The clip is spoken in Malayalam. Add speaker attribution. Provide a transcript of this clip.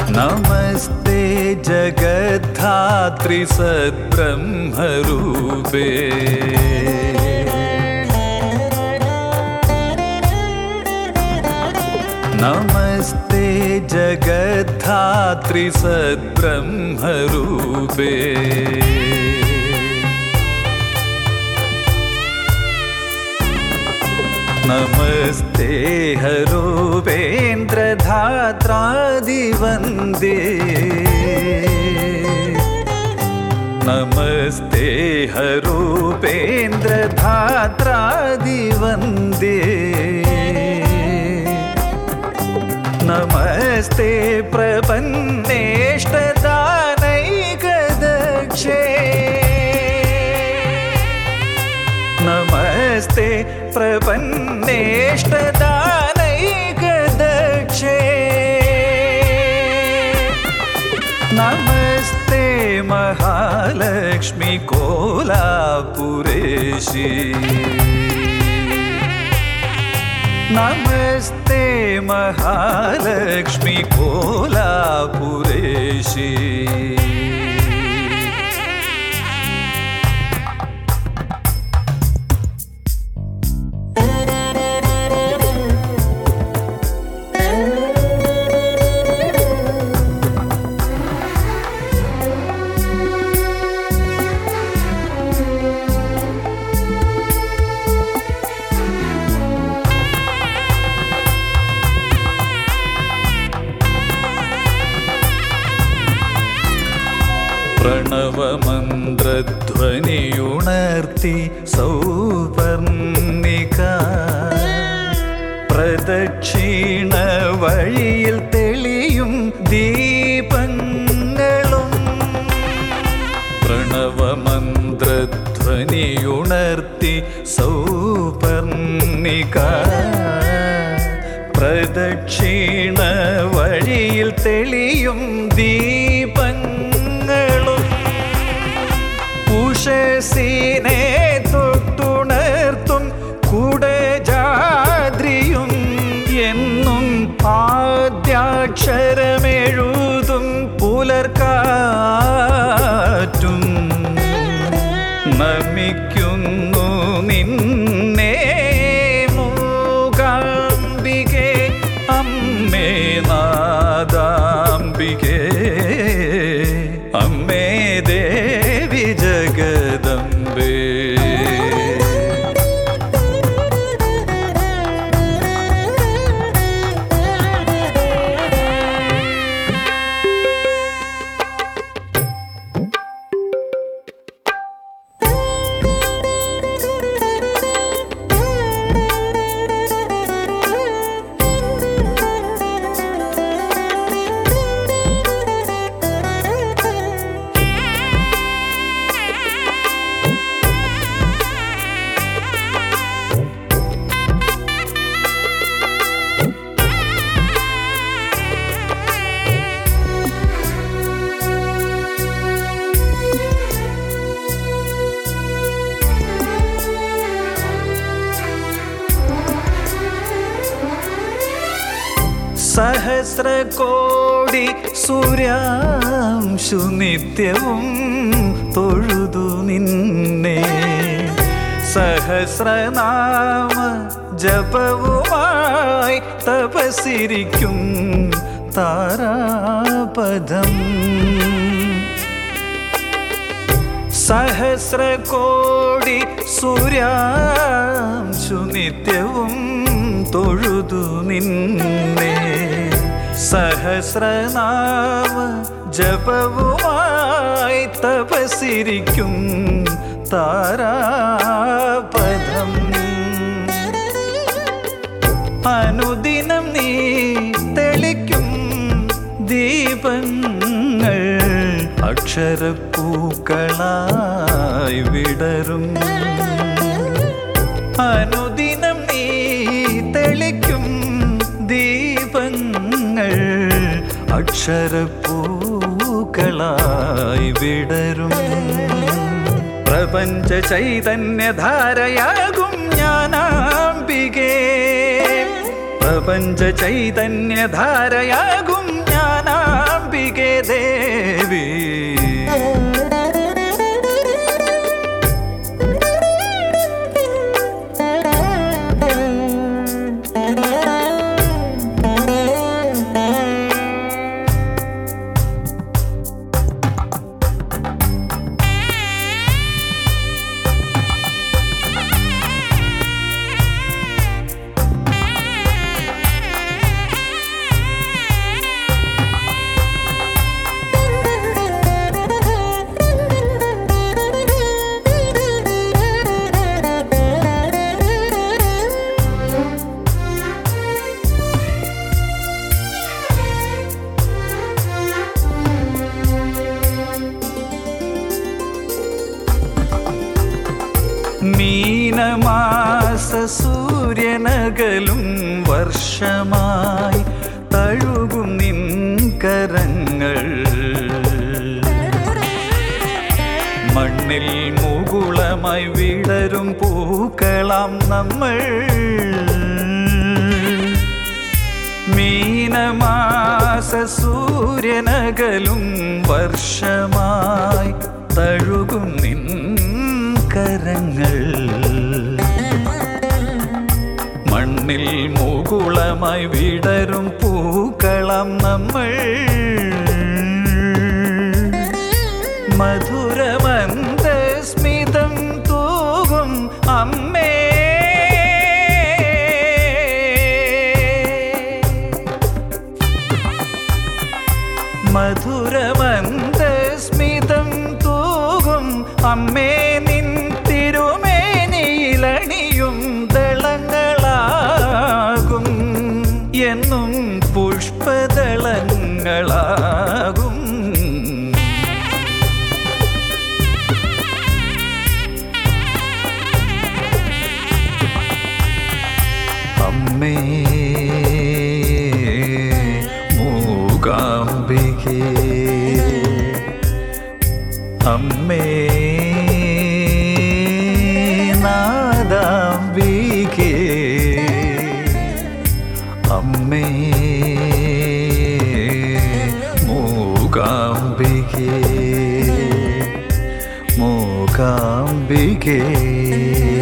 Speaker 1: നമസ്തേ ജഗദ്ധാത്രി സദ്ബ്രഹ്മരൂപേ നമസ്തേ ജഗദ്ധാത്രി സദ്ബ്രഹ്മരൂപേ നമസ്തേ ഹരൂപേന്ദ്രധാത്രാദിവന്ദേ നമസ്തേ ഹരൂപേന്ദ്രധാത്രാദിവന്ദേ നമസ്തേ പ്രപന്നേഷ്ടദാനൈകദക്ഷേ നമസ്തേ പ്രപന്നേഷ്ടദാനൈകദക്ഷേ നമസ്തേ മഹാലക്ഷ്മി കോലാപുരേശി നമസ്തേ മഹാലക്ഷ്മി കോലാപുരേശി പ്രണവമന്ത്രധ്വനിയുണർത്തി സൗപർണിക പ്രദക്ഷിണ വഴിയിൽ തെളിയും ദീപങ്ങളും പ്രണവമന്ത്രധ്വനിയുണർത്തി സൗപർണിക പ്രദക്ഷിണ വഴിയിൽ തെളിയും ദീപങ്ങളും ഉഷസീനെ തൊട്ടുണർത്തും കുടജാദ്രിയും എന്നും ആദ്യാക്ഷരമെഴുതും പുലർക്കാറ്റും നമിക്കുന്നു നിന്നെ മൂകാംബികെ അമ്മേ നാദാംബികേ അമ്മേ ദേവി ജഗദംബേ സഹസ്രകോടി സൂര്യാംശു നിത്യവും തൊഴുതു നിന്നെ സഹസ്രനാമ ജപവുമായി തപസിരിക്കും താരാപദം സഹസ്രകോടി സൂര്യാംശു നിത്യവും തൊഴുതു നിന്നെ സഹസ്രനാമ ജപവുമായി തപസിരിക്കും താരാപദം അനുദിനം നീ തെളിക്കും ദീപങ്ങൾ അക്ഷരപ്പൂക്കളായി വിടരും അനുദിനം നീ തെളിക്കും ദീപങ്ങൾ അക്ഷരപ്പൂക്കളായി വിടരും പ്രപഞ്ച ചൈതന്യധാരയാകും ഞാനാംബികേ പ്രപഞ്ച ചൈതന്യധാരയാകും ഞാനാംബികേ ദേവി മീനമാസ സൂര്യനകലും വർഷമായി തഴുകും നിൻ കരങ്ങൾ മണ്ണിൽ മുകുളമായി വിടരും പൂക്കളാം നമ്മൾ മീനമാസ സൂര്യനകലും വർഷമായി തഴുകും നിൻ കരങ്ങൾ മണ്ണിൽ മുകുളമായി വിടരും പൂക്കളം നമ്മൾ മധുരമന്ദ സ്മിതം തൂകും അമ്മേ മധുരമന്ദ സ്മിതം തൂകും അമ്മേ നിൻ തിരുമേനിയിലണിയും ദളങ്ങളാകും എന്നും പുഷ്പദളങ്ങളാകും അമ്മേ മൂകാംബികേ അമ്മേ നാദാംബികേ അമ്മേ മൂകാംബികേ മൂകാംബികേ